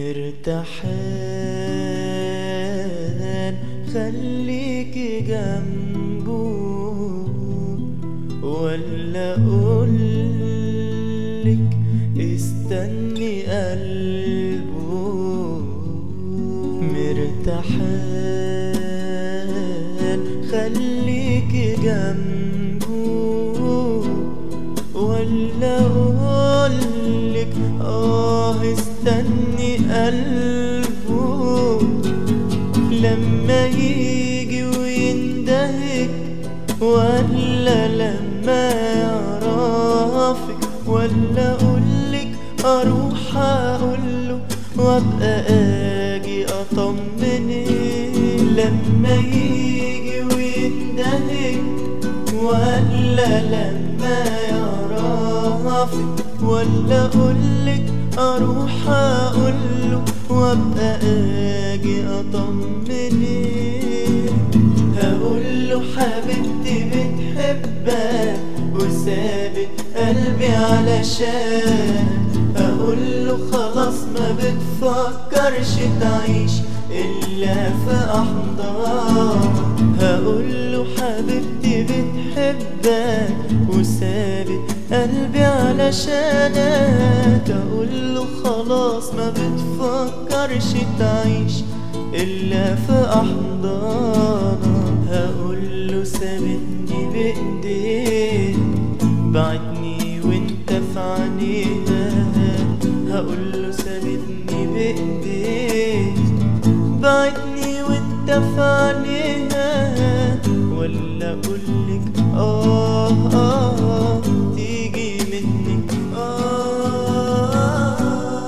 مرتاحان خليك جنبه ولا اقولك استني قلبه مرتاحان خليك جنبه ولا اقولك اه استني قلبه لما يجي ويندهك ولا لما يعرفك ولا اقولك اروح اقوله وابقى اجي اطمنك لما يجي ويندهك ولا لما يعرفك ولا اقولك اروح اقوله وابقى اجي اطمنك هقوله حبيبتي بتحبك وسابت قلبي علشان هقوله خلاص ما بتفكرش تعيش الا في احضان هقوله حبيبتي بتحبك وسابت قلبي علشانك اقوله خلاص ما بتفكرش تعيش الا في احضانك هقوله سابتني بايديك بعدني وانت في عينيها هقوله سابتني بايديك بعدني وانت في عينيها ولا اقولك اه اه تيجي منك اه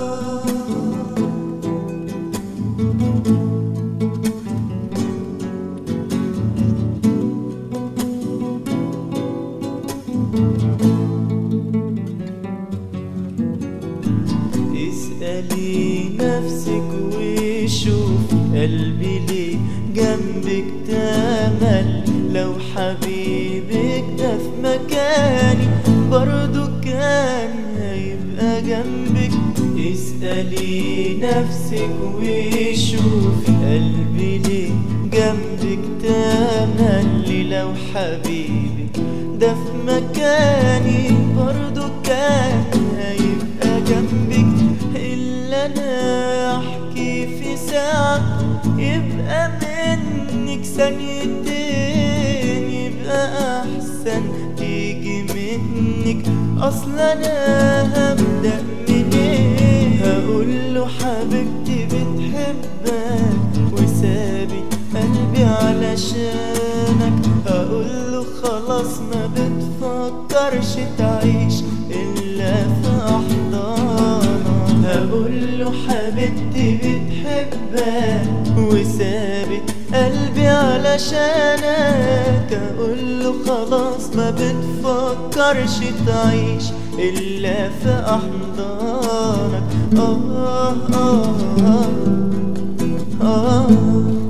اسألي نفسك وشوف قلبي ليه جنبك تمل لو حبيبك ده في مكاني برضو كان هيبقى جنبك اسألي نفسك وشوف قلبي ليه جنبك تمل لو حبيبك ده في مكاني برضو كان هيبقى جنبك إلا أنا أحكي في ساعة يبقى منك ثانيتين يبقى أحسن تيجي منك أصلا أنا هبدأ منين هقوله حبيبتي بتحبك وسابي قلبي علشانك هقوله خلاص ما بتفكرش تعيش إلا في أحضانك هقوله حبيبتي بتحبك وسابت قلبي علشانك اقوله خلاص ما بتفكرش تعيش الا في احضانك آه آه آه آه